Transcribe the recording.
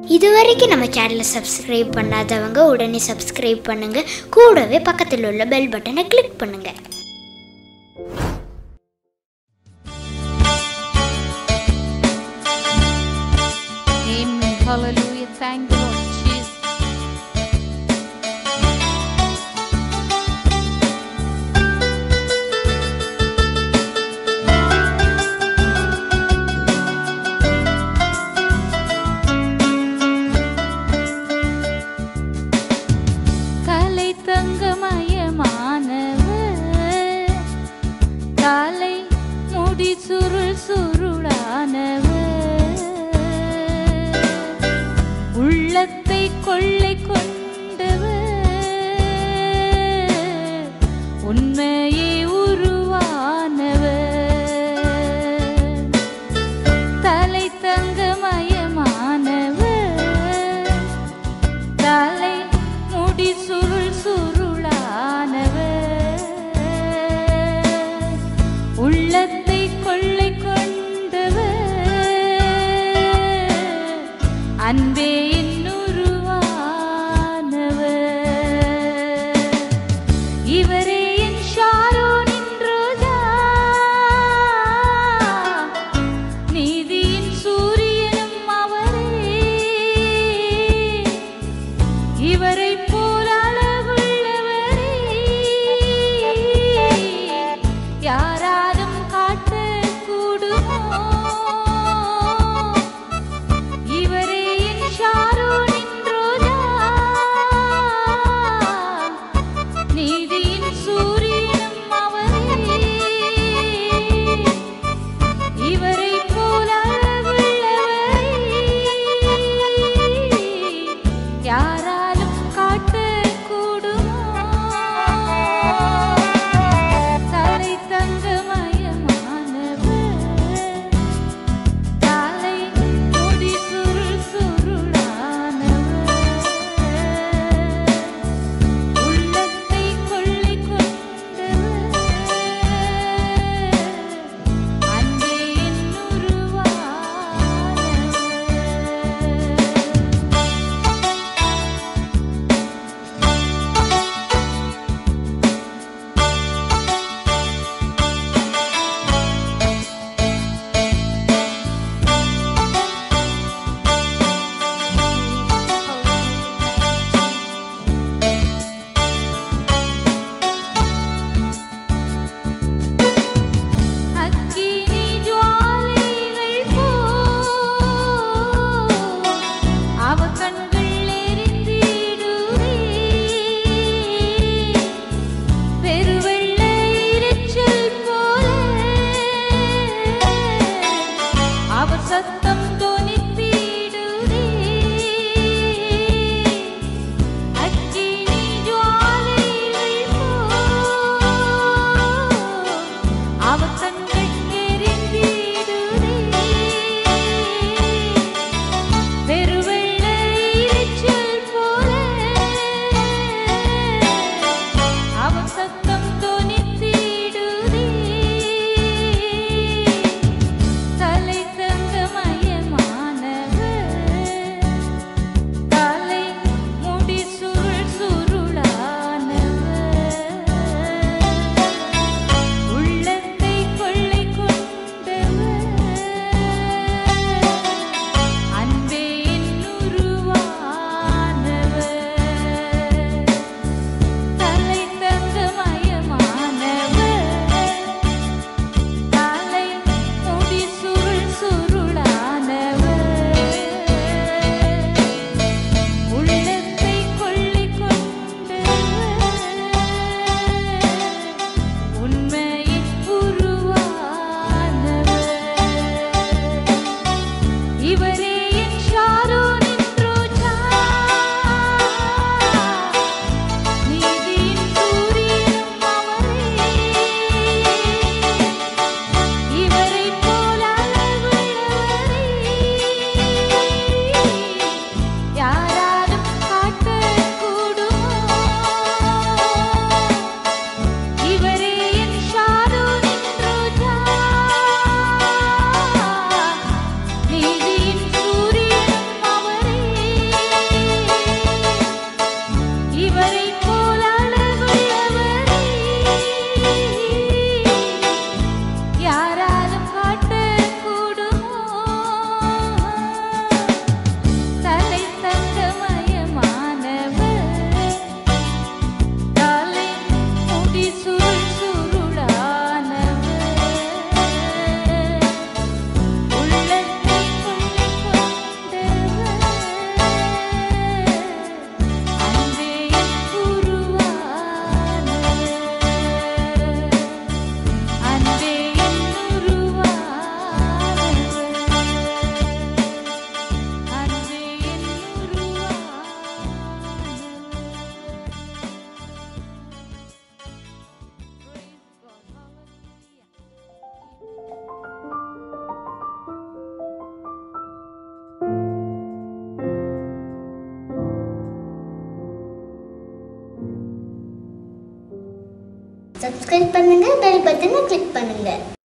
இதுவரைக்கும் நம்ம சேனலை சப்ஸ்கிரைப் பண்ணாதவங்க உடனே சப்ஸ்கிரைப் பண்ணுங்க கூடவே பக்கத்தில் உள்ள பெல் பட்டனை கிளிக் பண்ணுங்க Amen. Hallelujah. Thank you, Lord Jesus. கலை தங்கமயமானவர் தலை முடி சுருள் சுருளானவர் உள்ளத்தை கொள்ளை கொண்டவர் உண்மையை உருவானவர் தலை தங்கமயமானவர் தலை முடி சுருள் சுருளானவர் உள்ளத்தை கொள்ளை கொண்டவர் அன்பே என்னுருவானவர் இவரே என் ஷாரோனின் ரோஜா நீதியின் சூரியனும் அவரே இவரை போல் அழகுள்ளவரே யாராலும் காட்ட கூடுமோ இவரே என் ஷா சப்ஸ்கிரைப் பண்ணுங்க பெல் பட்டனை கிளிக் பண்ணுங்க